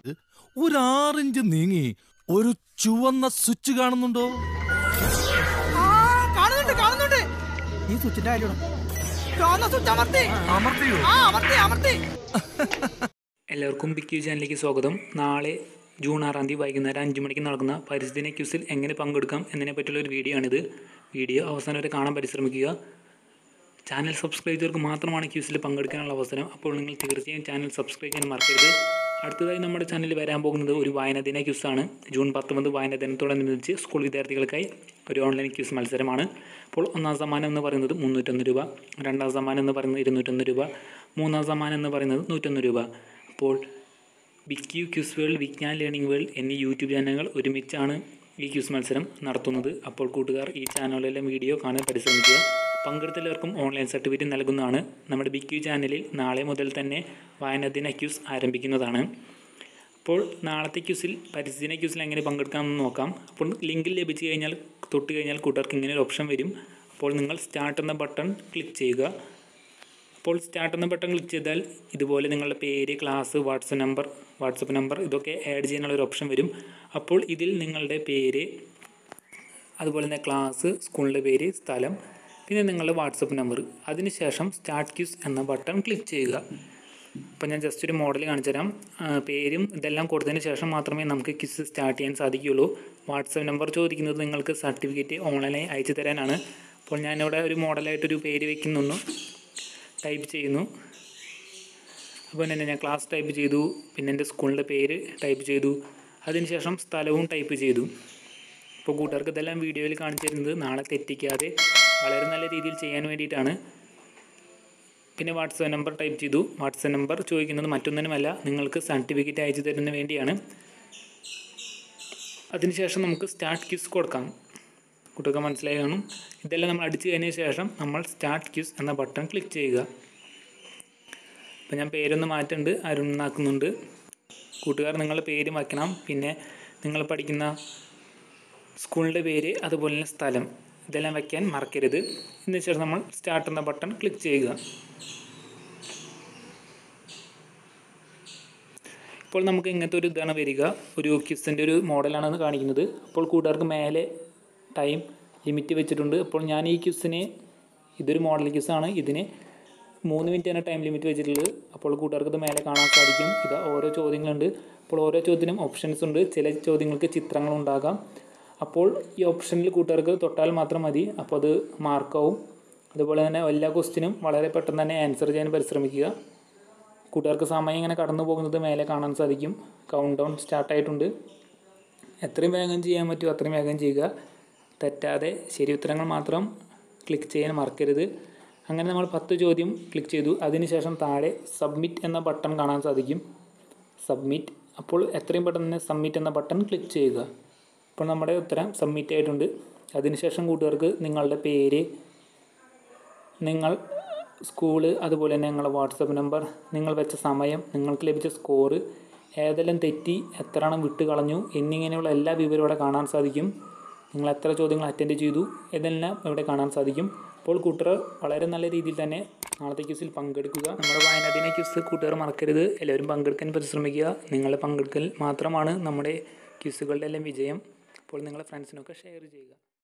ഒരു ആറിഞ്ച് നീങ്ങി ഒരു ചുവന്ന സ്വിച്ച് കാണുന്നുണ്ടോ ആ, കാണുന്നുണ്ട് കാണുന്നുണ്ട് ഈ സ്വിച്ചിന്റെ കാര്യമാണ് ചുവന്ന സ്വിച്ച് അമർത്തി അമർത്തിയോ ആ അമർത്തി അമർത്തി എല്ലാവർക്കും ബിക്യു ചാനലിലേക്ക് സ്വാഗതം നാളെ ജൂൺ ആറാം തീയതി വൈകുന്നേരം അഞ്ച് മണിക്ക് നടക്കുന്ന പരിസ്ഥിതി ക്യൂസിൽ എങ്ങനെ പങ്കെടുക്കാം എന്നതിനെ പറ്റിയുള്ള ഒരു വീഡിയോ ആണിത് വീഡിയോ അവസാനം വരെ കാണാൻ പരിശ്രമിക്കുക ചാനൽ സബ്സ്ക്രൈബ് ചെയ്തവർക്ക് മാത്രമാണ് ക്യൂസിൽ പങ്കെടുക്കാനുള്ള അവസരം അപ്പോൾ നിങ്ങൾ തീർച്ചയായും ചാനൽ സബ്സ്ക്രൈബ് ചെയ്യാൻ മറക്കരുത് അടുത്തതായി നമ്മുടെ ചാനലിൽ വരാൻ പോകുന്നത് ഒരു വായനദിന ക്യൂസാണ് ജൂൺ പത്തൊമ്പത് വായന ദിനത്തോടനുബന്ധിച്ച് സ്കൂൾ വിദ്യാർത്ഥികൾക്കായി ഒരു ഓൺലൈൻ ക്യൂസ് മത്സരമാണ് അപ്പോൾ ഒന്നാം സമ്മാനം എന്ന് പറയുന്നത് മുന്നൂറ്റൊന്ന് രൂപ രണ്ടാം സമ്മാനം എന്ന് പറയുന്നത് ഇരുന്നൂറ്റൊന്ന് രൂപ മൂന്നാം സമ്മാനം എന്ന് പറയുന്നത് നൂറ്റൊന്ന് രൂപ അപ്പോൾ BQ quiz world Vigyan learning world എന്നീ യൂട്യൂബ് ചാനലുകൾ ഒരുമിച്ചാണ് ഈ ക്യൂസ് മത്സരം നടത്തുന്നത് അപ്പോൾ കൂട്ടുകാർ ഈ ചാനലിലെ വീഡിയോ കാണാൻ പരിശ്രമിക്കുക പങ്കെടുത്തവർക്കും ഓൺലൈൻ സർട്ടിഫിക്കറ്റ് നൽകുന്നതാണ് നമ്മുടെ ബിക്യു ചാനലിൽ നാളെ മുതൽ തന്നെ വായനദിന ക്യൂസ് ആരംഭിക്കുന്നതാണ് അപ്പോൾ നാളത്തെ ക്യൂസിൽ പരിസ്ഥിതി ക്യൂസിൽ എങ്ങനെ പങ്കെടുക്കാമെന്ന് നോക്കാം അപ്പോൾ ലിങ്കിൽ ലഭിച്ചു കഴിഞ്ഞാൽ തൊട്ട് കഴിഞ്ഞാൽ കൂട്ടുകാർക്ക് ഇങ്ങനെ ഒരു ഓപ്ഷൻ വരും അപ്പോൾ നിങ്ങൾ സ്റ്റാർട്ട് എന്ന ബട്ടൺ ക്ലിക്ക് ചെയ്യുക അപ്പോൾ സ്റ്റാർട്ട് എന്ന ബട്ടൺ ക്ലിക്ക് ചെയ്താൽ ഇതുപോലെ നിങ്ങളുടെ പേര് class WhatsApp number WhatsApp number ഇതൊക്കെ ആഡ് ചെയ്യാനുള്ള ഒരു ഓപ്ഷൻ വരും അപ്പോൾ ഇതിൽ നിങ്ങളുടെ പേര് അതുപോലെ തന്നെ ക്ലാസ് സ്കൂളിൻ്റെ പേര് സ്ഥലം പിന്നെ നിങ്ങളുടെ വാട്സപ്പ് നമ്പർ അതിനുശേഷം സ്റ്റാർട്ട് ക്യൂസ് എന്ന ബട്ടൺ ക്ലിക്ക് ചെയ്യുക അപ്പോൾ ഞാൻ ജസ്റ്റ് ഒരു മോഡൽ കാണിച്ചു തരാം ആ, പേരും ഇതെല്ലാം കൊടുത്തതിന് ശേഷം മാത്രമേ നമുക്ക് ക്വിസ് സ്റ്റാർട്ട് ചെയ്യാൻ സാധിക്കുകയുള്ളൂ വാട്സപ്പ് നമ്പർ ചോദിക്കുന്നത് നിങ്ങൾക്ക് സർട്ടിഫിക്കറ്റ് ഓൺലൈനായി അയച്ചു തരാനാണ് അപ്പോൾ ഞാനിവിടെ ഒരു മോഡലായിട്ടൊരു പേര് വയ്ക്കുന്നു ടൈപ്പ് ചെയ്യുന്നു അപ്പോൾ തന്നെ ഞാൻ ക്ലാസ് ടൈപ്പ് ചെയ്തു പിന്നെ എൻ്റെ സ്കൂളിൻ്റെ പേര് ടൈപ്പ് ചെയ്തു അതിനുശേഷം സ്ഥലവും ടൈപ്പ് ചെയ്തു ഇപ്പോൾ കൂട്ടുകാർക്ക് ഇതെല്ലാം വീഡിയോയിൽ കാണിച്ചു തരുന്നത് നാളെ തെറ്റിക്കാതെ വളരെ നല്ല രീതിയിൽ ചെയ്യാൻ വേണ്ടിയിട്ടാണ് പിന്നെ വാട്സപ്പ് നമ്പർ ടൈപ്പ് ചെയ്തു വാട്സപ്പ് നമ്പർ ചോദിക്കുന്നത് മറ്റൊന്നിനുമല്ല നിങ്ങൾക്ക് സർട്ടിഫിക്കറ്റ് അയച്ചു തരുന്നതിന് വേണ്ടിയാണ് അതിനുശേഷം നമുക്ക് സ്റ്റാർട്ട് ക്യൂസ് കൊടുക്കാം കുട്ടികൾക്ക് മനസ്സിലായി കാണും ഇതെല്ലാം നമ്മൾ അടിച്ചു കഴിഞ്ഞതിന് ശേഷം നമ്മൾ സ്റ്റാർട്ട് ക്യൂസ് എന്ന ബട്ടൺ ക്ലിക്ക് ചെയ്യുക അപ്പോൾ ഞാൻ പേരൊന്ന് മാറ്റുന്നുണ്ട് അരുൺ എന്നാക്കുന്നുണ്ട് കൂട്ടുകാർ നിങ്ങളുടെ പേര് വയ്ക്കണം പിന്നെ നിങ്ങൾ പഠിക്കുന്ന സ്കൂളിൻ്റെ പേര് അതുപോലെ തന്നെ സ്ഥലം ഇതെല്ലാം വയ്ക്കാൻ മറക്കരുത് ഇതിന് ശേഷം നമ്മൾ സ്റ്റാർട്ട് എന്ന ബട്ടൺ ക്ലിക്ക് ചെയ്യുക ഇപ്പോൾ നമുക്ക് ഇങ്ങനത്തെ ഒരു ഇതാണ് വരിക ഒരു ക്വിസിൻ്റെ ഒരു മോഡലാണ് കാണിക്കുന്നത് അപ്പോൾ കൂട്ടുകാർക്ക് മേലെ ടൈം ലിമിറ്റ് വെച്ചിട്ടുണ്ട് അപ്പോൾ ഞാൻ ഈ ക്വിസിന് ഇതൊരു മോഡൽ ക്വിസാണ് ഇതിന് മൂന്ന് മിനിറ്റാണ് ടൈം ലിമിറ്റ് വെച്ചിട്ടുള്ളത് അപ്പോൾ കൂട്ടുകാർക്ക് ഇത് മേലെ കാണാൻ സാധിക്കും ഇത് ഓരോ ചോദ്യങ്ങളുണ്ട് അപ്പോൾ ഓരോ ചോദ്യത്തിനും ഓപ്ഷൻസ് ഉണ്ട് ചില ചോദ്യങ്ങൾക്ക് ചിത്രങ്ങളുണ്ടാകാം അപ്പോൾ ഈ ഓപ്ഷനിൽ കൂട്ടുകാർക്ക് തൊട്ടാൽ മാത്രം മതി അപ്പോൾ അത് മാർക്കാവും അതുപോലെ തന്നെ എല്ലാ ക്വസ്റ്റിനും വളരെ പെട്ടെന്ന് തന്നെ ആൻസർ ചെയ്യാൻ പരിശ്രമിക്കുക കൂട്ടുകാർക്ക് സമയം ഇങ്ങനെ കടന്നു പോകുന്നത് മേലെ കാണാൻ സാധിക്കും കൗണ്ട് ഡൗൺ സ്റ്റാർട്ടായിട്ടുണ്ട് എത്രയും വേഗം ചെയ്യാൻ പറ്റുമോ അത്രയും വേഗം ചെയ്യുക തെറ്റാതെ ശരി ഉത്തരങ്ങൾ മാത്രം ക്ലിക്ക് ചെയ്യാൻ മറക്കരുത് അങ്ങനെ നമ്മൾ പത്ത് ചോദ്യം ക്ലിക്ക് ചെയ്തു അതിനുശേഷം താഴെ സബ്മിറ്റ് എന്ന ബട്ടൺ കാണാൻ സാധിക്കും സബ്മിറ്റ് അപ്പോൾ എത്രയും പെട്ടെന്ന് തന്നെ സബ്മിറ്റ് എന്ന ബട്ടൺ ക്ലിക്ക് ചെയ്യുക അപ്പോൾ നമ്മുടെ ഉത്തരം സബ്മിറ്റ് ആയിട്ടുണ്ട് അതിനുശേഷം കൂട്ടുകാർക്ക് നിങ്ങളുടെ പേര് നിങ്ങൾ സ്കൂള് അതുപോലെ തന്നെ നിങ്ങളുടെ വാട്സപ്പ് നമ്പർ നിങ്ങൾ വെച്ച സമയം നിങ്ങൾക്ക് ലഭിച്ച സ്കോറ് ഏതെല്ലാം തെറ്റി എത്ര എണ്ണം വിട്ട് കളഞ്ഞു എന്നിങ്ങനെയുള്ള എല്ലാ വിവരവും ഇവിടെ കാണാൻ സാധിക്കും നിങ്ങൾ എത്ര ചോദ്യങ്ങൾ അറ്റൻഡ് ചെയ്തു ഇതെല്ലാം ഇവിടെ കാണാൻ സാധിക്കും അപ്പോൾ കൂട്ടുകാർ വളരെ നല്ല രീതിയിൽ തന്നെ നാളത്തെ ക്യൂസിൽ പങ്കെടുക്കുക നമ്മുടെ വയനാട്ടിനെ ക്യൂസ് കൂട്ടുകാർ മറക്കരുത് എല്ലാവരും പങ്കെടുക്കാൻ പരിശ്രമിക്കുക നിങ്ങളുടെ പങ്കെടുക്കൽ മാത്രമാണ് നമ്മുടെ ക്യൂസുകളുടെ എല്ലാം വിജയം അപ്പോൾ നിങ്ങളുടെ ഫ്രണ്ട്സിനൊക്കെ ഷെയർ ചെയ്യുക